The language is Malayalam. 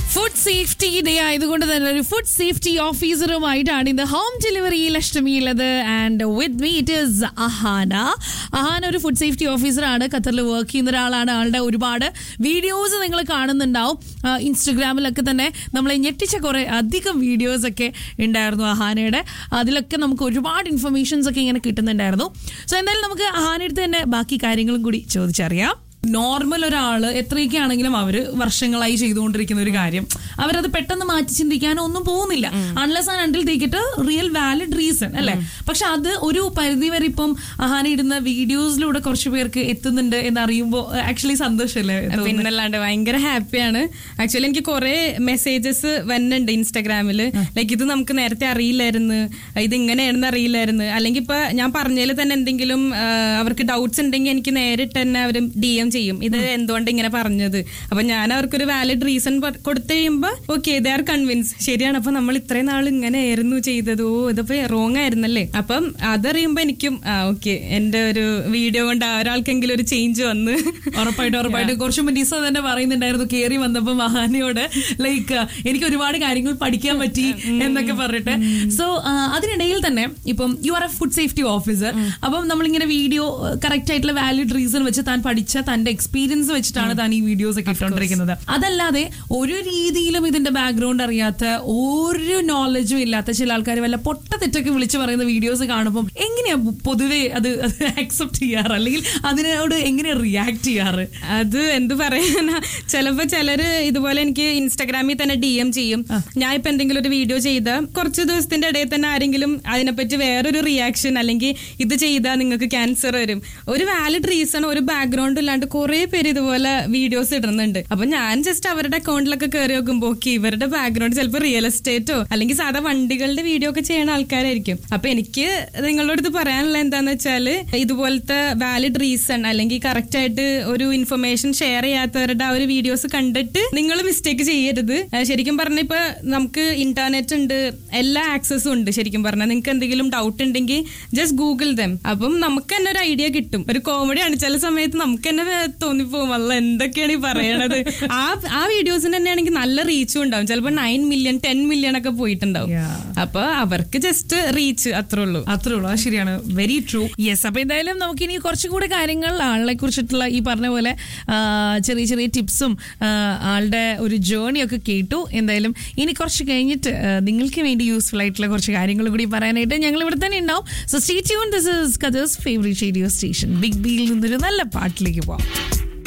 ഫുഡ് സേഫ്റ്റി ഡേ ആയതുകൊണ്ട് തന്നെ ഒരു ഫുഡ് സേഫ്റ്റി ഓഫീസറുമായിട്ടാണ് ഇന്ന് ഹോം ഡെലിവറിയിൽ അഷ്ടമിയുള്ളത് and with me it is Ahana Ahana ഒരു ഫുഡ് സേഫ്റ്റി ഓഫീസറാണ് ഖത്തറിൽ വർക്ക് ചെയ്യുന്ന ഒരാളാണ് ആളുടെ ഒരുപാട് വീഡിയോസ് നിങ്ങൾ കാണുന്നുണ്ടാവും ആ, ഇൻസ്റ്റഗ്രാമിലൊക്കെ തന്നെ നമ്മളെ ഞെട്ടിച്ച കുറെ അധികം വീഡിയോസ് ഒക്കെ ഉണ്ടായിരുന്നു അഹാനയുടെ അതിലൊക്കെ നമുക്ക് ഒരുപാട് ഇൻഫർമേഷൻസ് ഒക്കെ ഇങ്ങനെ കിട്ടുന്നുണ്ടായിരുന്നു സോ എന്തായാലും നമുക്ക് അഹാനടുത്ത് തന്നെ ബാക്കി കാര്യങ്ങളും കൂടി ചോദിച്ചറിയാം നോർമൽ ഒരാള് എത്രയൊക്കെ ആണെങ്കിലും അവര് വർഷങ്ങളായി ചെയ്തുകൊണ്ടിരിക്കുന്ന ഒരു കാര്യം അവരത് പെട്ടെന്ന് മാറ്റി ചിന്തിക്കാനോ ഒന്നും പോകുന്നില്ല unless and until take it real valid reason അല്ലെ പക്ഷെ അത് ഒരു പരിധി വരെ ഇപ്പം അഹാന ഇടുന്ന വീഡിയോസിലൂടെ കുറച്ച് പേർക്ക് എത്തുന്നുണ്ട് എന്ന് അറിയുമ്പോൾ ആക്ച്വലി സന്തോഷമല്ലേ തോന്നുന്നത്? പിന്നല്ലാണ്ട് ഭയങ്കര ഹാപ്പിയാണ് ആക്ച്വലി എനിക്ക് കുറെ മെസ്സേജസ് വരുന്നുണ്ട് ഇൻസ്റ്റാഗ്രാമിൽ ലൈക്ക് ഇത് നമുക്ക് നേരത്തെ അറിയില്ലായിരുന്നു ഇത് ഇങ്ങനെയാണെന്ന് അറിയില്ലായിരുന്നു അല്ലെങ്കിൽ ഇപ്പൊ ഞാൻ പറഞ്ഞതിൽ തന്നെ എന്തെങ്കിലും ആ, അവർക്ക് ഡൗട്ട്സ് ഉണ്ടെങ്കിൽ എനിക്ക് നേരിട്ട് തന്നെ അവർ ഡി എം ചെയ്യും ഇത് എന്തുകൊണ്ട് ഇങ്ങനെ പറഞ്ഞത് അപ്പൊ ഞാൻ അവർക്കൊരു വാലിഡ് റീസൺ കൊടുത്തു കഴിയുമ്പോൾ ഓക്കെ ദേ ആർ കൺവിൻസ് ശരിയാണ് അപ്പൊ നമ്മൾ ഇത്രയും നാൾ ഇങ്ങനെയായിരുന്നു ചെയ്തത് ഓ ഇതിപ്പോ റോങ് ആയിരുന്നല്ലേ അപ്പം അതറിയുമ്പോ എനിക്കും ആ ഓക്കെ എന്റെ ഒരു വീഡിയോ കൊണ്ട് ആ ഒരാൾക്കെങ്കിലും ഒരു ചേഞ്ച് വന്ന് ഉറപ്പായിട്ടും ഉറപ്പായിട്ടും കുറച്ച് മുമ്പ് നിസ തന്നെ പറയുന്നുണ്ടായിരുന്നു കേറി വന്നപ്പോ മഹാനയോട് ലൈക്ക് എനിക്ക് ഒരുപാട് കാര്യങ്ങൾ പഠിക്കാൻ പറ്റി എന്നൊക്കെ പറഞ്ഞിട്ട് സോ അതിനിടയിൽ തന്നെ ഇപ്പം you are a food safety officer അപ്പം നമ്മളിങ്ങനെ വീഡിയോ കറക്റ്റ് ആയിട്ടുള്ള വാലിഡ് റീസൺ വെച്ച് താൻ പഠിച്ച തന്റെ എക്സ്പീരിയൻസ് വെച്ചിട്ടാണ് താൻ ഈ വീഡിയോസ് ഒക്കെ ഇട്ടുകൊണ്ടിരിക്കുന്നത് അതല്ലാതെ ഒരു രീതിയിലും ഇതിന്റെ ബാക്ക്ഗ്രൗണ്ട് അറിയാത്ത ഒരു നോളജും ഇല്ലാത്ത ചില ആൾക്കാർ വല്ല പൊട്ട തെറ്റൊക്കെ വിളിച്ചു പറയുന്ന വീഡിയോസ് കാണുമ്പോൾ എങ്ങനെയാ പൊതുവെ അത് അക്സെപ്റ്റ് ചെയ്യാറ് അല്ലെങ്കിൽ അതിനോട് എങ്ങനെയാ റിയാക്ട് ചെയ്യാറ് അത് എന്ത് പറയാനാ ചിലപ്പോ ചിലര് ഇതുപോലെ എനിക്ക് ഇൻസ്റ്റാഗ്രാമിൽ തന്നെ ഡി എം ചെയ്യും ഞാൻ ഇപ്പൊ എന്തെങ്കിലും ഒരു വീഡിയോ ചെയ്ത കുറച്ച് ദിവസത്തിന്റെ ഇടയിൽ തന്നെ ആരെങ്കിലും അതിനെപ്പറ്റി വേറൊരു റിയാക്ഷൻ അല്ലെങ്കിൽ ഇത് ചെയ്താൽ നിങ്ങൾക്ക് ക്യാൻസർ വരും ഒരു വാലിഡ് റീസൺ ഒരു ബാക്ക്ഗ്രൗണ്ട് ഇല്ലാണ്ട് കുറെ പേര് ഇതുപോലെ വീഡിയോസ് ഇടുന്നുണ്ട് അപ്പൊ ഞാൻ ജസ്റ്റ് അവരുടെ അക്കൗണ്ടിലൊക്കെ കയറി നോക്കുമ്പോൾ ഓക്കെ ഇവരുടെ ബാക്ക്ഗ്രൗണ്ട് ചിലപ്പോൾ റിയൽ എസ്റ്റേറ്റോ അല്ലെങ്കിൽ സാധാ വണ്ടികളുടെ വീഡിയോ ഒക്കെ ചെയ്യുന്ന ആൾക്കാരായിരിക്കും അപ്പൊ എനിക്ക് നിങ്ങളുടെ അടുത്ത് പറയാനുള്ള എന്താന്ന് വെച്ചാല് ഇതുപോലത്തെ വാലിഡ് റീസൺ അല്ലെങ്കിൽ കറക്റ്റ് ആയിട്ട് ഒരു ഇൻഫർമേഷൻ ഷെയർ ചെയ്യാത്തവരുടെ ആ ഒരു വീഡിയോസ് കണ്ടിട്ട് നിങ്ങൾ മിസ്റ്റേക്ക് ചെയ്യരുത് ആ, ശരിക്കും പറഞ്ഞ ഇപ്പൊ നമുക്ക് ഇന്റർനെറ്റ് ഉണ്ട് എല്ലാ ആക്സസും ഉണ്ട് ശരിക്കും പറഞ്ഞാൽ നിങ്ങൾക്ക് എന്തെങ്കിലും ഡൗട്ട് ഉണ്ടെങ്കിൽ ജസ്റ്റ് ഗൂഗിൾ ദം അപ്പം നമുക്ക് തന്നെ ഒരു ഐഡിയ കിട്ടും ഒരു കോമഡിയാണ് ചില സമയത്ത് നമുക്ക് തന്നെ തോന്നിപ്പോകും അല്ല എന്തൊക്കെയാണ് ഈ പറയണത് ആ ആ വീഡിയോസിന് തന്നെ ആണെങ്കിൽ നല്ല റീച്ചും ഉണ്ടാവും ചിലപ്പോൾ നയൻ മില്യൺ ടെൻ മില്യൺ ഒക്കെ പോയിട്ടുണ്ടാവും Yeah. അപ്പൊ അവർക്ക് ജസ്റ്റ് റീച്ച് അത്രേ ഉള്ളൂ അത്രേ ഉള്ളൂ അത് ശരിയാണ് വെരി ട്രൂ യെസ് അപ്പൊ എന്തായാലും നമുക്ക് ഇനി കുറച്ചും കൂടെ കാര്യങ്ങൾ ആളെ കുറിച്ചിട്ടുള്ള ഈ പറഞ്ഞ പോലെ ആ, ചെറിയ ചെറിയ ടിപ്സും ആളുടെ ഒരു ജേർണി ഒക്കെ കേട്ടു എന്തായാലും ഇനി കുറച്ച് കഴിഞ്ഞിട്ട് ആ, നിങ്ങൾക്ക് വേണ്ടി യൂസ്ഫുൾ ആയിട്ടുള്ള കുറച്ച് കാര്യങ്ങൾ കൂടി പറയാനായിട്ട് ഞങ്ങൾ ഇവിടെ തന്നെ ഉണ്ടാവും so stay tune this is കദേഴ്സ് ഫേവറേറ്റ് റേഡിയോ സ്റ്റേഷൻ ബിഗ് ബിയിൽ നിന്നൊരു നല്ല പാട്ടിലേക്ക് പോവാം